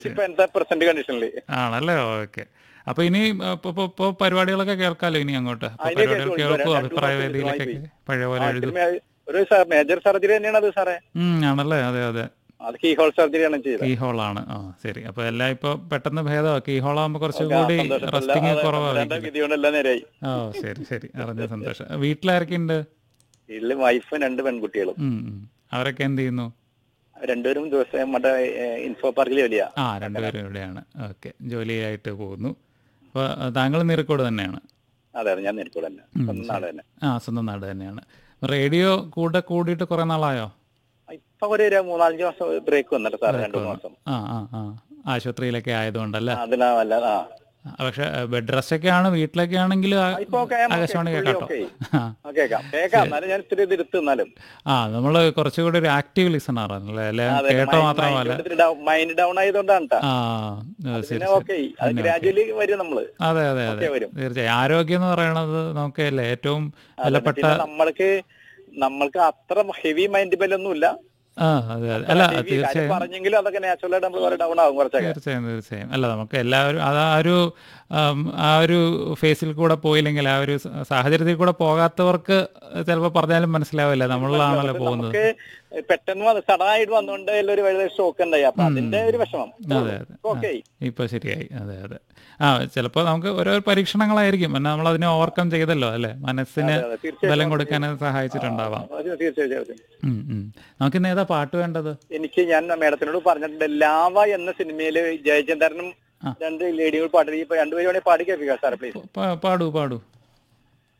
ഇപ്പൊ എന്താ പ്രസന്റ് കണ്ടീഷനിൽ ആണല്ലേ ഓക്കെ അപ്പൊ ഇനി ഇപ്പൊ ഇപ്പൊ- ഇപ്പൊ പരിപാടികളൊക്കെ കേൾക്കാലോ ഇനി അങ്ങോട്ട് അപ്പൊ അതിലേക്ക് പരിപാടികൾ കേൾക്കും. കേൾക്കും രണ്ടു അഭിപ്രായ മാസം വേദിയിലേക്കൊക്കെ ഇതുമായി പഴയ പോലെ എഴുതും ഒരു സാർ മേജർ സർജറി തന്നെയാണ് അത് സാറേ ഉം, ആണല്ലേ അതെ അതെ അത് കീ ഹോൾ സർജറിയാണ് ചെയ്തത് കീ ഹോളാണ് ആ ശരി അപ്പൊ എല്ലാം ഇപ്പൊ പെട്ടെന്ന് ഭേദമാ കീ ഹോളാകുമ്പോ കുറച്ചുകൂടി സന്തോഷം. റെസ്റ്റിംഗ് എല്ലാ- കുറവായിരിക്കും എല്ലാ വിധി കൊണ്ട് എല്ലാം നേരെയായി ഓ ശരി ശരി അറിഞ്ഞ സന്തോഷം വീട്ടിലാരൊക്കെ ഉണ്ട് വീട്ടില് വൈഫും രണ്ട് പെൺകുട്ടികളും ഉം, ഉം. അവരൊക്കെ എന്ത് ചെയ്യുന്നു രണ്ടുപേരും ദിവസം മറ്റേ ഇൻഫോ പാർക്കിൽ വലിയ ആ രണ്ടുപേരും ഇവിടെയാണ് ഓക്കെ ജോലിയായിട്ട് പോകുന്നു അപ്പൊ താങ്കൾ നീർക്കോട് തന്നെയാണ് അതെ അതെ ഞാൻ നേരിട്ട് തന്നെ സ്വന്തം നാട് തന്നെ ആ സ്വന്തം നാട് തന്നെയാണ് റേഡിയോ കൂടെ കൂടിയിട്ട് കുറെ നാളായോ ഇപ്പൊ ഒരു ഒരു മൂന്നാലഞ്ച് മാസം ബ്രേക്ക് വന്നിട്ട് സാറേ രണ്ടു മാസം ആ ആ ആ ആശുപത്രിയിലൊക്കെ ആയതുകൊണ്ടല്ലേ അതിനാ വല്ല ആ ആ, പക്ഷെ ബെഡ് റെസ്റ്റ് ഒക്കെ ആണ് വീട്ടിലൊക്കെ ആണെങ്കിൽ ഇപ്പൊ ഓക്കെ ആകാശവാണി കേട്ടോ ആ കേക്കാം കേക്കാം എന്നാലും ഞാൻ ഇത്തിരി ഇത് എടുത്ത് എന്നാലും ആ നമ്മള് കുറച്ചുകൂടി ഒരു ആക്റ്റീവ് ലിസണർ ആണല്ലേ അല്ലെ കേട്ടോ മാത്രമല്ല മൈൻഡ് ഡൗൺ ആയതുകൊണ്ടാണ് ട്ടാ. ആ ആ, ശരി പിന്നെ ഓക്കെ അത് ഗ്രാജുവലി വരും നമ്മള് അതെ അതെ അതെ ഓക്കെ വരും തീർച്ചയായും ആരോഗ്യം എന്ന് പറയണത് നമുക്കല്ലേ ഏറ്റവും വിലപ്പെട്ട പിന്നെ നമ്മൾക്ക് നമ്മൾക്ക് അത്ര ഹെവി മൈൻഡ് ബലൊന്നും ഇല്ല ആ അതെ അതെ അല്ല heavy കാര്യം തീർച്ചയായും പറഞ്ഞെങ്കിലും അതൊക്കെ നാച്ചുറൽ ആയിട്ട് നമ്മൾ ഡൗൺ ആകും കുറച്ചൊക്കെ തീർച്ചയായും തീർച്ചയായും അല്ല നമുക്ക് എല്ലാവരും അത് ആ ഒരു ആം, ആ ഒരു ഫേസിൽ കൂടെ പോയില്ലെങ്കിൽ ആ ഒരു സ- സാഹചര്യത്തിൽ കൂടെ പോകാത്തവർക്ക് ചിലപ്പോൾ പറഞ്ഞാലും മനസ്സിലാവില്ല നമ്മളിലാണല്ലോ പോകുന്നത് നമുക്ക് പെട്ടെന്ന് വന്ന് സഡനായിട്ട് വന്നുകൊണ്ട് ഒരു വലിയ ഷോക്ക് ഉണ്ടായി അപ്പൊ അതിന്റെ ഒരു വിഷമം അതെ അതെ ഓക്കെ ഇപ്പൊ ശരിയായി അതെ അതെ ആ ചിലപ്പോൾ നമുക്ക് ഓരോ പരീക്ഷണങ്ങളായിരിക്കും പിന്നെ നമ്മൾ അതിനെ ഓവർകം ചെയ്തല്ലോ അല്ലെ മനസ്സിന് അതെ, തീർച്ചയായും. ബലം കൊടുക്കാൻ അത് സഹായിച്ചിട്ടുണ്ടാവാം തീർച്ചയായും ഉം, ഉം. നമുക്ക് ഇന്ന് ഏതാ പാട്ട് വേണ്ടത് എനിക്ക് ഞാൻ മേഡത്തിനോട് പറഞ്ഞിട്ടുണ്ട് ലാവ എന്ന സിനിമയില് ജയചന്ദ്രനും ആ. രണ്ട് ലേഡികൾ പാടി ഇപ്പൊ രണ്ടുപേരും വേണേ പാടി കേൾപ്പിക്കാം സാർ പ്ലീസ് പ- പാടൂ പാടൂ